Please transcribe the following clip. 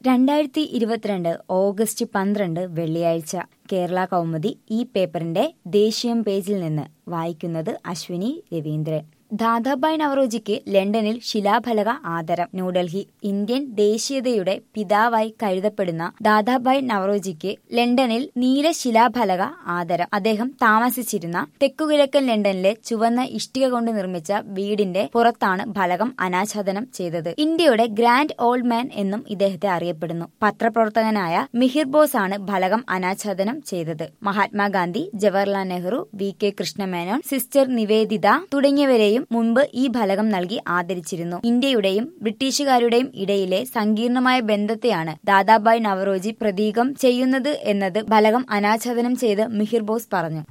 രണ്ടായിരത്തി ഇരുപത്തിരണ്ട് ഓഗസ്റ്റ് പന്ത്രണ്ട് വെള്ളിയാഴ്ച കേരള കൗമുദി ഈ പേപ്പറിന്റെ ദേശീയം പേജിൽ നിന്ന് വായിക്കുന്നത് അശ്വിനി രവീന്ദ്രൻ ദാദാബായ് നവറോജിക്ക് ലണ്ടനിൽ ശിലാഫലക ആദരം ന്യൂഡൽഹി ഇന്ത്യൻ ദേശീയതയുടെ പിതാവായി കരുതപ്പെടുന്ന ദാദാബായ് നവറോജിക്ക് ലണ്ടനിൽ നീല ശിലാഫലക ആദരം അദ്ദേഹം താമസിച്ചിരുന്ന തെക്കുകിഴക്കൻ ലണ്ടനിലെ ചുവന്ന ഇഷ്ടിക കൊണ്ട് നിർമ്മിച്ച വീടിന്റെ പുറത്താണ് ഫലകം അനാച്ഛാദനം ചെയ്തത് ഇന്ത്യയുടെ ഗ്രാൻഡ് ഓൾഡ് മാൻ എന്നും ഇദ്ദേഹത്തെ അറിയപ്പെടുന്നു പത്രപ്രവർത്തകനായ മിഹിർ ബോസ് ആണ് ഫലകം അനാച്ഛാദനം ചെയ്തത് Mahatma Gandhi Jawaharlal Nehru V K Krishna Menon sister Nivedita തുടങ്ങിയവരെയും മുൻപ് ഈ ഫലകം നൽകി ആദരിച്ചിരുന്നു ഇന്ത്യയുടെയും ബ്രിട്ടീഷുകാരുടെയും ഇടയിലെ സങ്കീർണമായ ബന്ധത്തെയാണ് ദാദാബായ് നവറോജി പ്രതീകം ചെയ്യുന്നത് എന്നത് ഫലകം അനാച്ഛാദനം ചെയ്ത് മിഹിർ ബോസ് പറഞ്ഞു